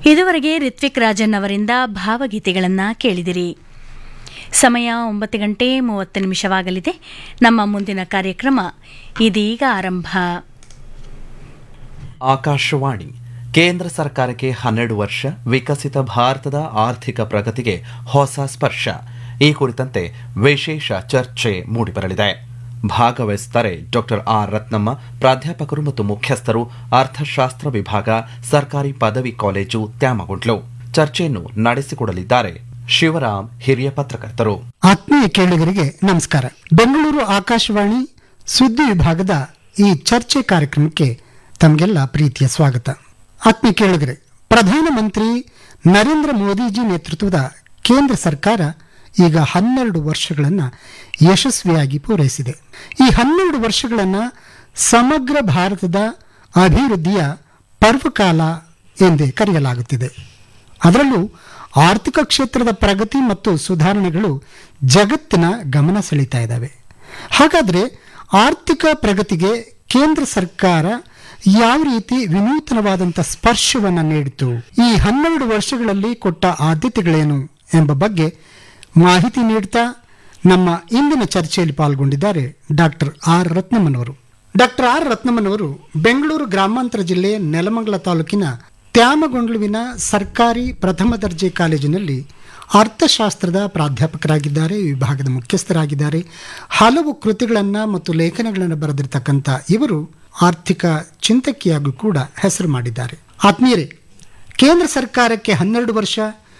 ಇದುವರೆಗೆ ರಿತ್ವಿಕ್ ರಾಜನ್ ಅವರಿಂದ ಭಾವಗೀತೆಗಳನ್ನು ಕೇಳಿದಿರಿ ಸಮಯ ಒಂಬತ್ತು ಗಂಟೆ ಮೂವತ್ತು ನಿಮಿಷವಾಗಲಿದೆ ನಮ್ಮ ಮುಂದಿನ ಕಾರ್ಯಕ್ರಮ ಇದೀಗ ಆರಂಭ ಆಕಾಶವಾಣಿ ಕೇಂದ್ರ ಸರ್ಕಾರಕ್ಕೆ ಹನ್ನೆರಡು ವರ್ಷ ವಿಕಸಿತ ಭಾರತದ ಆರ್ಥಿಕ ಪ್ರಗತಿಗೆ ಹೊಸ ಸ್ಪರ್ಶ ಈ ಕುರಿತಂತೆ ವಿಶೇಷ ಚರ್ಚೆ ಮೂಡಿಬರಲಿದೆ ಭಾಗವಹಿಸುತ್ತಾರೆ ಡಾಕ್ಟರ್ ಆರ್ ರತ್ನಮ್ಮ ಪ್ರಾಧ್ಯಾಪಕರು ಮತ್ತು ಮುಖ್ಯಸ್ಥರು ಅರ್ಥಶಾಸ್ತ್ರ ವಿಭಾಗ ಸರ್ಕಾರಿ ಪದವಿ ಕಾಲೇಜು ತ್ಯಾಮಗುಂಡ್ಲು ಚರ್ಚೆಯನ್ನು ನಡೆಸಿಕೊಡಲಿದ್ದಾರೆ ಶಿವರಾಮ್ ಹಿರಿಯ ಪತ್ರಕರ್ತರು ಆತ್ಮೀಯ ಕೇಳುಗರಿಗೆ ನಮಸ್ಕಾರ ಬೆಂಗಳೂರು ಆಕಾಶವಾಣಿ ಸುದ್ದಿ ವಿಭಾಗದ ಈ ಚರ್ಚೆ ಕಾರ್ಯಕ್ರಮಕ್ಕೆ ತಮಗೆಲ್ಲ ಪ್ರೀತಿಯ ಸ್ವಾಗತ ಆತ್ಮೀಯ ಕೇಳುಗರೆ ಪ್ರಧಾನಮಂತ್ರಿ ನರೇಂದ್ರ ಮೋದಿಜಿ ನೇತೃತ್ವದ ಕೇಂದ್ರ ಸರ್ಕಾರ ಈಗ ಹನ್ನೆರಡು ವರ್ಷಗಳನ್ನು ಯಶಸ್ವಿಯಾಗಿ ಪೂರೈಸಿದೆ ಈ ಹನ್ನೆರಡು ವರ್ಷಗಳನ್ನು ಸಮಗ್ರ ಭಾರತದ ಅಭಿವೃದ್ಧಿಯ ಪರ್ವಕಾಲ ಎಂದೇ ಕರೆಯಲಾಗುತ್ತಿದೆ ಅದರಲ್ಲೂ ಆರ್ಥಿಕ ಕ್ಷೇತ್ರದ ಪ್ರಗತಿ ಮತ್ತು ಸುಧಾರಣೆಗಳು ಜಗತ್ತಿನ ಗಮನ ಸೆಳೀತಾ ಇದ್ದಾವೆ ಹಾಗಾದರೆ ಆರ್ಥಿಕ ಪ್ರಗತಿಗೆ ಕೇಂದ್ರ ಸರ್ಕಾರ ಯಾವ ರೀತಿ ವಿನೂತನವಾದಂಥ ಸ್ಪರ್ಶವನ್ನು ನೀಡಿತು ಈ ಹನ್ನೆರಡು ವರ್ಷಗಳಲ್ಲಿ ಕೊಟ್ಟ ಆದ್ಯತೆಗಳೇನು ಎಂಬ ಬಗ್ಗೆ ಮಾಹಿತಿ ನೀಡ್ತಾ ನಮ್ಮ ಇಂದಿನ ಚರ್ಚೆಯಲ್ಲಿ ಪಾಲ್ಗೊಂಡಿದ್ದಾರೆ ಡಾಕ್ಟರ್ ಆರ್ ರತ್ನಮ್ಮನವರು ಡಾಕ್ಟರ್ ಆರ್ ರತ್ನಮ್ಮನವರು ಬೆಂಗಳೂರು ಗ್ರಾಮಾಂತರ ಜಿಲ್ಲೆ ನೆಲಮಂಗಲ ತಾಲೂಕಿನ ತ್ಯಾಮಗೊಂಡ್ಲುವಿನ ಸರ್ಕಾರಿ ಪ್ರಥಮ ದರ್ಜೆ ಕಾಲೇಜಿನಲ್ಲಿ ಅರ್ಥಶಾಸ್ತ್ರದ ಪ್ರಾಧ್ಯಾಪಕರಾಗಿದ್ದಾರೆ ವಿಭಾಗದ ಮುಖ್ಯಸ್ಥರಾಗಿದ್ದಾರೆ ಹಲವು ಕೃತಿಗಳನ್ನು ಮತ್ತು ಲೇಖನಗಳನ್ನು ಬರೆದಿರ್ತಕ್ಕಂಥ ಇವರು ಆರ್ಥಿಕ ಚಿಂತಕಿಯಾಗೂ ಕೂಡ ಹೆಸರು ಮಾಡಿದ್ದಾರೆ ಆತ್ಮೀಯರೇ ಕೇಂದ್ರ ಸರ್ಕಾರಕ್ಕೆ ಹನ್ನೆರಡು ವರ್ಷ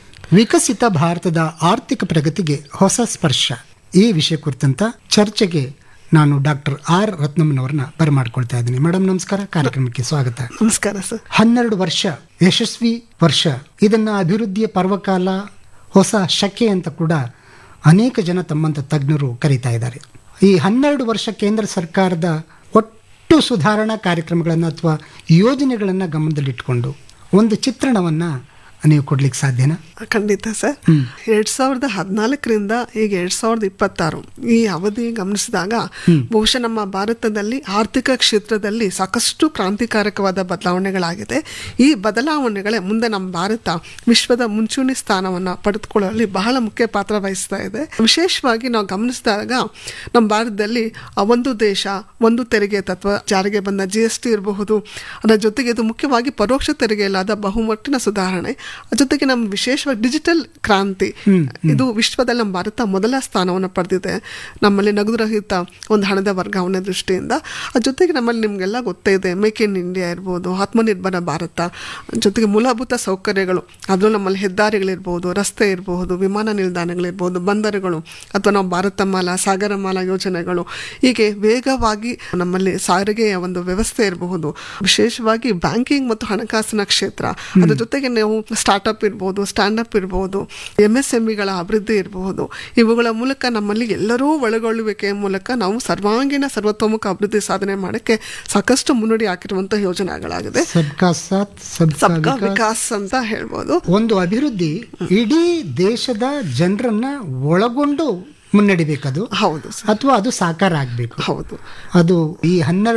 ವಿಕಸಿತ ಭಾರತದ ಆರ್ಥಿಕ ಪ್ರಗತಿಗೆ ಹೊಸ ಸ್ಪರ್ಶ ಈ ವಿಷಯ ಕುರಿತಂತ ಚರ್ಚೆಗೆ ನಾನು ಡಾಕ್ಟರ್ ಆರ್ ರತ್ನಮ್ಮನವರನ್ನ ಬರಮಾಡ್ಕೊಳ್ತಾ ಇದ್ದೀನಿ ಮೇಡಮ್ ನಮಸ್ಕಾರ ಕಾರ್ಯಕ್ರಮಕ್ಕೆ ಸ್ವಾಗತ ನಮಸ್ಕಾರ ಸರ್ ಹನ್ನೆರಡು ವರ್ಷ ಯಶಸ್ವಿ ವರ್ಷ ಇದನ್ನ ಅಭಿವೃದ್ಧಿಯ ಪರ್ವಕಾಲ ಹೊಸ ಶಕೆ ಅಂತ ಕೂಡ ಅನೇಕ ಜನ ತಮ್ಮಂತ ತಜ್ಞರು ಕರೀತಾ ಇದ್ದಾರೆ ಈ ಹನ್ನೆರಡು ವರ್ಷ ಕೇಂದ್ರ ಸರ್ಕಾರದ ಒಟ್ಟು ಸುಧಾರಣಾ ಕಾರ್ಯಕ್ರಮಗಳನ್ನು ಅಥವಾ ಯೋಜನೆಗಳನ್ನು ಗಮನದಲ್ಲಿಟ್ಟುಕೊಂಡು ಒಂದು ಚಿತ್ರಣವನ್ನು ನೀವು ಕೊಡ್ಲಿಕ್ಕೆ ಸಾಧ್ಯನಾ ಖಂಡಿತ ಸರ್ ಎರಡ್ ಸಾವಿರದ ಹದಿನಾಲ್ಕರಿಂದ ಈಗ ಎರಡ್ ಸಾವಿರದ ಇಪ್ಪತ್ತಾರು ಈ ಅವಧಿ ಗಮನಿಸಿದಾಗ ಬಹುಶಃ ನಮ್ಮ ಭಾರತದಲ್ಲಿ ಆರ್ಥಿಕ ಕ್ಷೇತ್ರದಲ್ಲಿ ಸಾಕಷ್ಟು ಕ್ರಾಂತಿಕಾರಕವಾದ ಬದಲಾವಣೆಗಳಾಗಿದೆ ಈ ಬದಲಾವಣೆಗಳೇ ಮುಂದೆ ನಮ್ಮ ಭಾರತ ವಿಶ್ವದ ಮುಂಚೂಣಿ ಸ್ಥಾನವನ್ನು ಪಡೆದುಕೊಳ್ಳುವಲ್ಲಿ ಬಹಳ ಮುಖ್ಯ ಪಾತ್ರ ವಹಿಸ್ತಾ ಇದೆ ವಿಶೇಷವಾಗಿ ನಾವು ಗಮನಿಸಿದಾಗ ನಮ್ಮ ಭಾರತದಲ್ಲಿ ಆ ಒಂದು ದೇಶ ಒಂದು ತೆರಿಗೆ ತತ್ವ ಜಾರಿಗೆ ಬಂದ ಜಿ ಎಸ್ ಟಿ ಇರಬಹುದು ಅದರ ಜೊತೆಗೆ ಇದು ಮುಖ್ಯವಾಗಿ ಪರೋಕ್ಷ ತೆರಿಗೆಯಲ್ಲಾದ ಬಹುಮಟ್ಟಿನ ಸುಧಾರಣೆ ಜೊತೆಗೆ ನಮ್ಮ ವಿಶೇಷವಾಗಿ ಡಿಜಿಟಲ್ ಕ್ರಾಂತಿ ಇದು ವಿಶ್ವದಲ್ಲಿ ನಮ್ಮ ಭಾರತ ಮೊದಲ ಸ್ಥಾನವನ್ನು ಪಡೆದಿದೆ ನಮ್ಮಲ್ಲಿ ನಗದುರಹಿತ ಒಂದು ಹಣದ ವರ್ಗಾವಣೆ ದೃಷ್ಟಿಯಿಂದ ಅದ್ರ ಜೊತೆಗೆ ನಮ್ಮಲ್ಲಿ ನಿಮಗೆಲ್ಲ ಗೊತ್ತೇ ಇದೆ ಮೇಕ್ ಇನ್ ಇಂಡಿಯಾ ಇರ್ಬೋದು ಆತ್ಮನಿರ್ಭರ ಭಾರತ ಜೊತೆಗೆ ಮೂಲಭೂತ ಸೌಕರ್ಯಗಳು ಅದರಲ್ಲೂ ನಮ್ಮಲ್ಲಿ ಹೆದ್ದಾರಿಗಳಿರ್ಬೋದು ರಸ್ತೆ ಇರಬಹುದು ವಿಮಾನ ನಿಲ್ದಾಣಗಳಿರ್ಬೋದು ಬಂದರುಗಳು ಅಥವಾ ನಾವು ಭಾರತ ಮಾಲಾ ಸಾಗರ ಮಾಲಾ ಯೋಜನೆಗಳು ಹೀಗೆ ವೇಗವಾಗಿ ನಮ್ಮಲ್ಲಿ ಸಾರಿಗೆಯ ಒಂದು ವ್ಯವಸ್ಥೆ ಇರಬಹುದು ವಿಶೇಷವಾಗಿ ಬ್ಯಾಂಕಿಂಗ್ ಮತ್ತು ಹಣಕಾಸಿನ ಕ್ಷೇತ್ರ ಅದ್ರ ಜೊತೆಗೆ ನಾವು ಸ್ಟಾರ್ಟ್ಅಪ್ ಇರ್ಬೋದು ಸ್ಟ್ಯಾಂಡಪ್ ಇರ್ಬೋದು ಎಂ ಎಸ್ ಎಂಇಗಳ ಅಭಿವೃದ್ಧಿ ಇರಬಹುದು ಇವುಗಳ ಮೂಲಕ ನಮ್ಮಲ್ಲಿ ಎಲ್ಲರೂ ಒಳಗೊಳ್ಳುವಿಕೆಯ ಮೂಲಕ ನಾವು ಸರ್ವಾಂಗೀಣ ಸರ್ವತೋಮುಖ ಅಭಿವೃದ್ಧಿ ಸಾಧನೆ ಮಾಡೋಕ್ಕೆ ಸಾಕಷ್ಟು ಮುನ್ನಡಿ ಹಾಕಿರುವಂತಹ ಯೋಜನೆಗಳಾಗಿದೆ ಸಬ್ಕಾ ಸಾಥ್ ಸಬ್ಕಾ ಸಬ್ಕಾ ವಿಕಾಸ್ ವಿಕಾಸ್ ಅಂತ ಹೇಳ್ಬೋದು ಒಂದು ಅಭಿವೃದ್ಧಿ ಇಡೀ ದೇಶದ ಜನರನ್ನ ಒಳಗೊಂಡು ಮುನ್ನಡಿಬೇಕದು ಹೌದು ಸರ್ ಅಥವಾ ಅದು ಸಾಕಾರ ಆಗ್ಬೇಕು ಹೌದು ಅದು ಈ ಹನ್ನೆರಡು